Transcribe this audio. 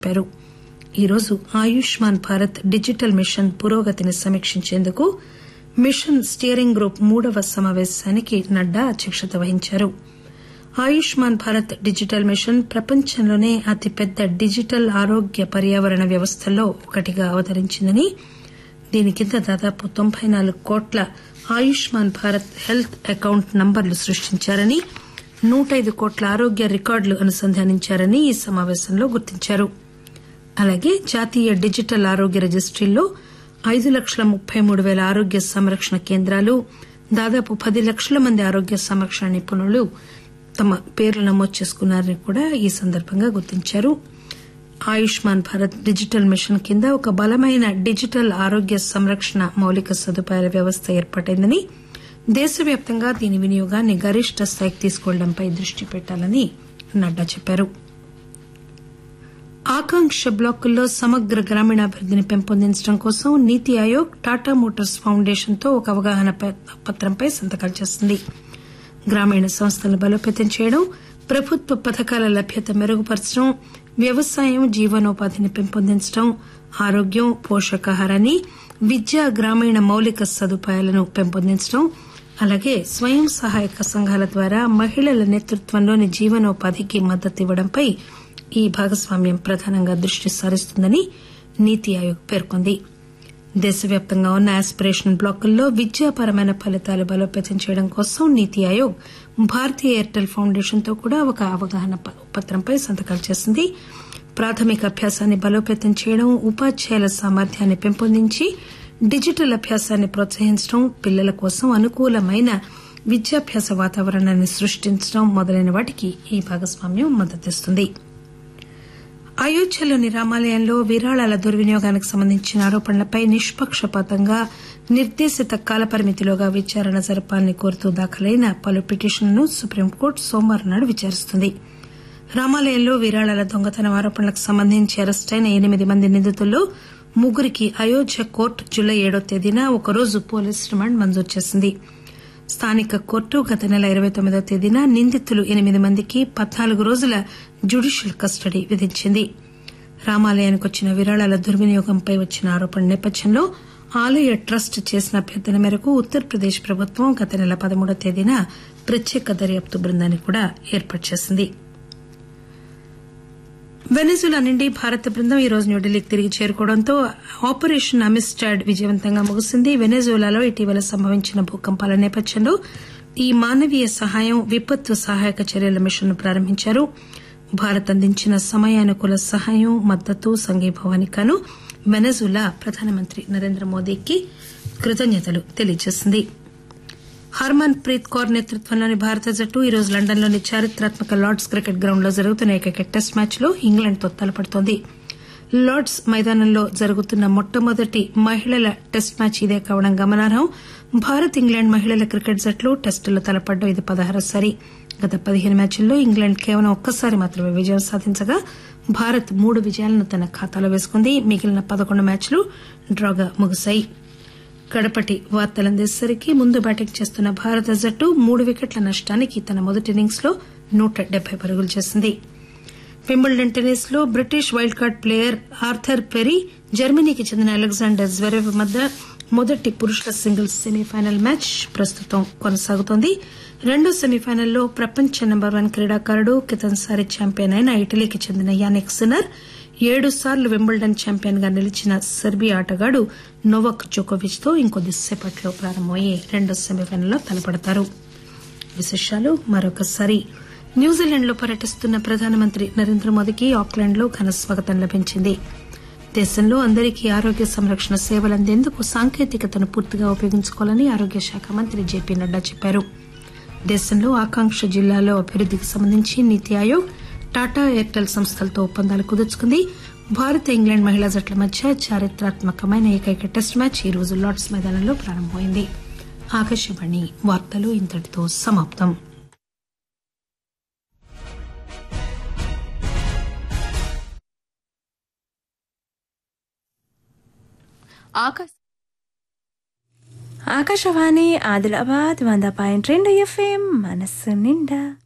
చెప్పారు ఈరోజు Ayushman Bharat digital machine పురోగతిని సమీక్షించేందుకు మిషన్ స్టీరింగ్ గ్రూప్ మూడవ సమాపేశానికి నడ్డా అధ్యక్షత వహించారు ఆయుష్మాన్ భారత్ డిజిటల్ మిషన్ ప్రపంచంలోనే అతిపెద్ద డిజిటల్ ఆరోగ్య పర్యావరణ వ్యవస్థల్లో ఒకటిగా అవతరించిందని దీని కింద దాదాపు తొంభై నాలుగు కోట్ల ఆయుష్మాన్ భారత్ హెల్త్ అకౌంట్ నంబర్లు సృష్టించారని నూట ఐదు కోట్ల ఆరోగ్య రికార్డులు అనుసంధానించారని ఈ సమాపేశంలో గుర్తించారు అలాగే జాతీయ డిజిటల్ ఆరోగ్య రిజిస్టీల్లో ఐదు లక్షల ముప్పై మూడు పేల ఆరోగ్య సంరక్షణ కేంద్రాలు దాదాపు పది లక్షల మంది ఆరోగ్య సంరక్షణ నిపుణులు తమ పేర్లు నమోదు చేసుకున్నారని కూడా ఈ సందర్భంగా గుర్తించారు ఆయుష్మాన్ భారత్ డిజిటల్ మిషన్ కింద ఒక బలమైన డిజిటల్ ఆరోగ్య సంరక్షణ మౌలిక సదుపాయాల వ్యవస్థ ఏర్పాటైందని దేశవ్యాప్తంగా దీని వినియోగాన్ని గరిష్ట స్థాయికి తీసుకువెళ్లడంపై దృష్టి పెట్టాలని నడ్డా చెప్పారు ఆకాంక్ష బ్లాకుల్లో సమగ్ర గ్రామీణాభివృద్దిని పెంపొందించడం కోసం నీతి ఆయోగ్ టాటా మోటార్స్ ఫౌండేషన్ తో ఒక అవగాహన పత్రంపై సంతకాలు చేసింది గ్రామీణ సంస్థలను బలోపేతం చేయడం ప్రభుత్వ పథకాల లభ్యత మెరుగుపరచడం వ్యవసాయం జీవనోపాధిని పెంపొందించడం ఆరోగ్యం పోషకాహారాన్ని విద్య గ్రామీణ మౌలిక సదుపాయాలను పెంపొందించడం అలాగే స్వయం సహాయక సంఘాల ద్వారా మహిళల నేతృత్వంలోని జీవనోపాధికి మద్దతు ఇవ్వడంపై ఈ భాగస్వామ్యం ప్రధానంగా దృష్టి సారిస్తుందని నీతి ఆయోగ్ పేర్కొంది దేశవ్యాప్తంగా ఉన్న ఆస్పిరేషన్ బ్లాకుల్లో విద్యాపరమైన ఫలితాలు బలోపేతం చేయడం కోసం నీతి ఆయోగ్ భారతీయ ఎయిర్టెల్ ఫౌండేషన్ తో కూడా ఒక అవగాహన పత్రంపై సంతకాలు చేసింది ప్రాథమిక అభ్యాసాన్ని బలోపేతం చేయడం ఉపాధ్యాయుల సామర్థ్యాన్ని పెంపొందించి డిజిటల్ అభ్యాసాన్ని ప్రోత్సహించడం పిల్లల కోసం అనుకూలమైన విద్యాభ్యాస వాతావరణాన్ని సృష్టించడం మొదలైన వాటికి ఈ భాగస్వామ్యం మద్దతిస్తుంది అయోధ్యలోని రామాలయంలో విరాళాల దుర్వినియోగానికి సంబంధించిన ఆరోపణలపై నిష్పక్షపాతంగా నిర్దేశిత కాలపరిమితిలోగా విచారణ జరపాలని కోరుతూ దాఖలైన పలు పిటిషన్లను సుప్రీంకోర్టు సోమవారం నాడు విచారిస్తుంది రామాలయంలో విరాళాల దొంగతనం ఆరోపణలకు సంబంధించి అరెస్టైన ఎనిమిది మంది నిందితుల్లో ముగ్గురికి అయోధ్య కోర్టు జులై ఏడో తేదీన ఒకరోజు పోలీస్ రిమాండ్ మంజూరు చేసింది స్థానిక కోర్టు గత నెల ఇరవై తొమ్మిదో తేదీన నిందితులు ఎనిమిది మందికి పద్నాలుగు రోజుల జ్యుడిషియల్ కస్టడీ విధించింది రామాలయానికి వచ్చిన విరాళాల దుర్వినియోగంపై వచ్చిన ఆరోపణల నేపథ్యంలో ఆలయ ట్రస్ట్ చేసిన అభ్యర్థన మేరకు ఉత్తరప్రదేశ్ ప్రభుత్వం గత నెల పదమూడో తేదీన ప్రత్యేక దర్యాప్తు బృందాన్ని కూడా ఏర్పాటు చేసింది వెనిజులా నుండి భారత బృందం ఈ రోజు న్యూఢిల్లీకి తిరిగి చేరుకోవడంతో ఆపరేషన్ అమిస్టాడ్ విజయవంతంగా ముగిసింది వెనెజులాలో ఇటీవల సంభవించిన భూకంపాల నేపథ్యంలో ఈ మానవీయ సహాయం విపత్తు సహాయక చర్యల మిషన్ను ప్రారంభించారు భారత్ అందించిన సమయానుకూల సహాయం మద్దతు సంఘీభావానికి గాను వెనెజులా ప్రధానమంత్రి నరేంద్ర మోదీకి కృతజ్ఞతలు తెలియజేసింది హర్మన్ ప్రీత్ కౌర్ నేతృత్వంలోని భారత జట్టు ఈరోజు లండన్లోని చారిత్రాత్మక లార్డ్స్ క్రికెట్ గ్రౌండ్ లో జరుగుతున్న ఏకైక టెస్ట్ మ్యాచ్ లో ఇంగ్లాండ్ తో తలపడుతోంది లార్డ్స్ మైదానంలో జరుగుతున్న మొట్టమొదటి మహిళల టెస్ట్ మ్యాచ్ ఇదే కావడం గమనార్హం భారత్ ఇంగ్లాండ్ మహిళల క్రికెట్ జట్లు టెస్టులో తలపడడం ఇది పదహారోసారి గత పదిహేను మ్యాచ్ల్లో ఇంగ్లాండ్ కేవలం ఒక్కసారి మాత్రమే విజయం సాధించగా భారత్ మూడు విజయాలను తన ఖాతాలో వేసుకుంది మిగిలిన పదకొండు మ్యాచ్లు డ్రాగా ముగిశాయి కడపటి వార్తలందేసరికి ముందు బ్యాటింగ్ చేస్తున్న భారత జట్టు మూడు వికెట్ల నష్టానికి తన మొదటి ఇన్నింగ్స్ లో నూట డెబ్బై పరుగులు చేసింది వింబుల్డన్ టెన్నిస్ లో British wild card player Arthur Perry జర్మనీకి చెందిన అలెగ్జాండర్ జ్వెరెవ్ మధ్య మొదటి పురుషుల సింగిల్స్ సెమీఫైనల్ మ్యాచ్ ప్రస్తుతం కొనసాగుతోంది రెండో సెమీఫైనల్లో ప్రపంచ నెంబర్ వన్ క్రీడాకారుడు కితన్సారి ఛాంపియన్ అయిన ఇటలీకి చెందిన యానిక్ సిన్నర్ ఏడు సార్లు వింబుల్డన్ ఛాంపియన్ గా నిలిచిన సెర్బియా ఆటగాడు నోవక్ జోకోవిచ్ తో ఇంకొద్దిసేపట్లో ప్రారంభమయ్యే రెండో సెమీఫైనల్లో తలపడతారు విశేషాలు మరొకసారి న్యూజిలాండ్ లో పర్యటిస్తున్న ప్రధానమంత్రి నరేంద్ర మోదీకి ఆక్లాండ్ లో ఘన స్వాగతం లభించింది దేశంలో అందరికీ ఆరోగ్య సంరక్షణ సేవలు అందేందుకు సాంకేతికతను పూర్తిగా ఉపయోగించుకోవాలని ఆరోగ్య శాఖ మంత్రి జేపీ నడ్డా చెప్పారు దేశంలో ఆకాంక్ష జిల్లాలో అభివృద్దికి సంబంధించి నీతి ఆయోగ్ టాటా ఎయిర్టెల్ సంస్థలతో ఒప్పందాలు కుదుర్చుకుంది భారత్ ఇంగ్లాండ్ మహిళా జట్ల మధ్య చారిత్రాత్మకమైన ఏకైక టెస్ట్ మ్యాచ్ ఈ రోజు లార్డ్స్ మైదానంలో ప్రారంభమైంది ఆకాశవాణి వార్తలు ఇంతటితో సమాప్తం ఆకాశవాణి ఆదిలాబాద్ వంద పాయింట్ రెండు ఎఫ్ఎం మనస్సు నిండా